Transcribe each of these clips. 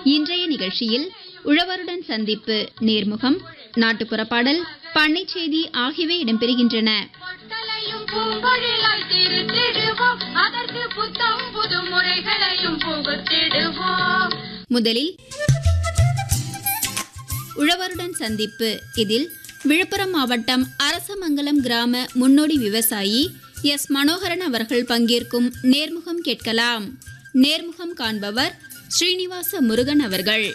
இன்றைய நிகழ்ச்சியில் உழவருடன் சந்திப்பு நேர்முகம் நாட்டுப்புற பாடல் பண்ணை செய்தி ஆகியவை இடம்பெறுகின்றன பொட்டலையும் பூங்கொழிலாய் திருத்திடுவோம் அதற்கு புத்தம் புது முறைகளையும் புகுத்திடுவோம் முதலில் உழவருடன் சந்திப்பு இதில் விழுப்புரம் மாவட்டம் அரசமங்கலம் கிராம முன்னோடி விவசாயி எஸ் மனோகரன் அவர்கள் பங்கேற்கும் நேர்முகம் கேட்கலாம் நேர்முகம் காண்பவர் ஸ்ரீனிவாச முருகன் அவர்கள்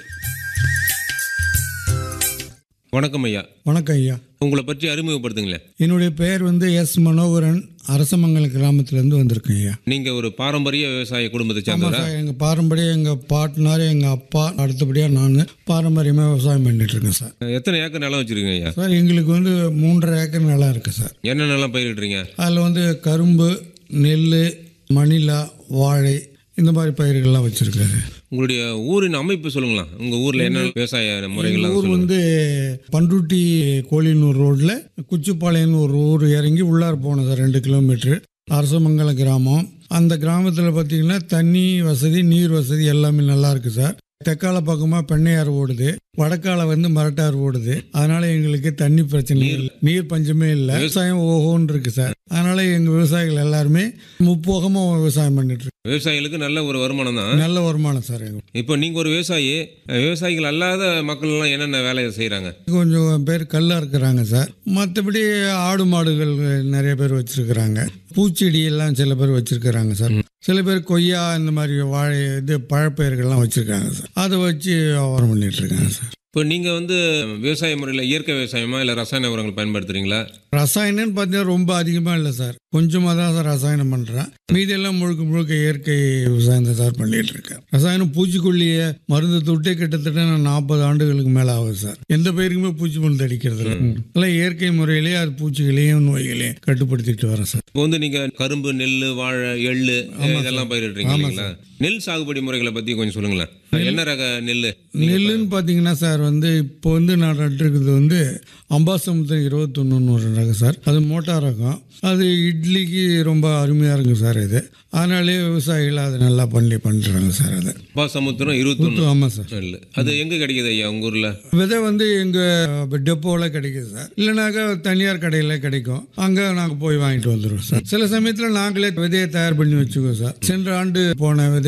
வணக்கம் ஐயா வணக்கம் ஐயா உங்களை பற்றி அறிமுகப்படுத்துங்களேன் என்னுடைய பெயர் வந்து எஸ் மனோகரன் அரசமங்கலம் கிராமத்திலேருந்து வந்திருக்கேன் ஐயா நீங்கள் ஒரு பாரம்பரிய விவசாய குடும்பத்தை ஆமாம் சேர்ந்தவரா சார் எங்கள் பாரம்பரியம் எங்கள் பாட்டனார் எங்கள் அப்பா அடுத்தபடியாக நான் பாரம்பரியமாக விவசாயம் பண்ணிட்டு இருக்கேன் சார் எத்தனை ஏக்கர் நிலம் வச்சிருக்கீங்க ஐயா சார் எங்களுக்கு வந்து மூன்றரை ஏக்கர் நிலம் இருக்குது சார் என்ன நிலம் பயிரிடுறீங்க அதில் வந்து கரும்பு நெல் மணிலா வாழை இந்த மாதிரி பயிர்கள்லாம் வச்சுருக்காரு உங்களுடைய ஊரின் அமைப்பு சொல்லுங்களா உங்கள் ஊரில் என்ன விவசாய முறைகள்லாம் ஊர் சொல்லுங்க வந்து பண்ருட்டி கோழினூர் ரோட்டில் குச்சிப்பாளையம்னு ஒரு ஊர் இறங்கி உள்ளார போனோம் சார் ரெண்டு கிலோமீட்ரு அரசமங்கலம் கிராமம் அந்த கிராமத்தில் பார்த்தீங்கன்னா தண்ணி வசதி நீர் வசதி எல்லாமே நல்லா இருக்கு சார் தெற்கால பக்கமாக பெண்ணையாறு ஓடுது வடக்கால வந்து மரட்டாறு ஓடுது அதனால எங்களுக்கு தண்ணி பிரச்சனை இல்லை நீர் பஞ்சமே இல்லை விவசாயம் ஓஹோன்னு இருக்கு சார் அதனால எங்கள் விவசாயிகள் எல்லாருமே முப்போகமாக விவசாயம் பண்ணிட்டு இருக்கு விவசாயிகளுக்கு நல்ல ஒரு வருமானம் தான் நல்ல வருமானம் சார் எங்களுக்கு இப்போ நீங்கள் ஒரு விவசாயி விவசாயிகள் அல்லாத மக்கள் எல்லாம் என்னென்ன வேலையை செய்கிறாங்க கொஞ்சம் பேர் கல்லா இருக்கிறாங்க சார் மற்றபடி ஆடு மாடுகள் நிறைய பேர் வச்சிருக்கிறாங்க பூச்செடி எல்லாம் சில பேர் வச்சிருக்கிறாங்க சார் சில பேர் கொய்யா இந்த மாதிரி வாழை இது பழப்பயிர்கள்லாம் வச்சிருக்காங்க சார் அதை வச்சு வியாபாரம் பண்ணிட்டு இருக்காங்க சார் இப்போ நீங்கள் வந்து விவசாய முறையில் இயற்கை விவசாயமா இல்லை ரசாயன உரங்கள் பயன்படுத்துறீங்களா ரசாயனம்னு பார்த்தீங்கன்னா ரொம்ப அதிகமாக இல்லை சார் கொஞ்சமாக தான் சார் ரசாயனம் பண்ணுறேன் மீதியெல்லாம் முழுக்க முழுக்க இயற்கை விவசாயம் தான் சார் பண்ணிட்டு இருக்கேன் ரசாயனம் பூச்சிக்கொல்லியை மருந்து தொட்டே கிட்டத்தட்ட நான் நாற்பது ஆண்டுகளுக்கு மேலே ஆகுது சார் எந்த பயிருக்குமே பூச்சி மருந்து அடிக்கிறது இல்லை எல்லாம் இயற்கை முறையிலேயே அது பூச்சிகளையும் நோய்களையும் கட்டுப்படுத்திட்டு வரேன் சார் இப்போ வந்து நீங்கள் கரும்பு நெல் வாழை எள்ளு இதெல்லாம் பயிரிடுறீங்க இல்லைங்களா நெல் சாகுபடி முறைகளை பற்றி கொஞ்சம் சொல்லுங்களேன் என்ன ரக நெல் நெல்லுன்னு பார்த்தீங்கன்னா சார் வந்து இப்போ வந்து நான் நட்டுருக்குது வந்து அம்பாசமுத்திரம் இருபத்தொன்னு ஒரு ரகம் சார் அது மோட்டார் ரகம் அது இட்லிக்கு ரொம்ப அருமையாக இருக்கும் சார் இது அதனாலே விவசாயிகள் அதை நல்லா பண்ணி பண்ணுறாங்க சார் அதை அப்பா சமுத்திரம் இருபத்தொன்று ஆமாம் சார் நெல் அது எங்கே கிடைக்குது ஐயா உங்கள் ஊரில் விதை வந்து எங்கள் டெப்போவில் கிடைக்குது சார் இல்லைனாக்கா தனியார் கடையில் கிடைக்கும் அங்கே நாங்கள் போய் வாங்கிட்டு வந்துடுவோம் சார் சில சமயத்தில் நாங்களே விதையை தயார் பண்ணி வச்சுக்குவோம் சார் சென்ற ஆண்டு போன விதை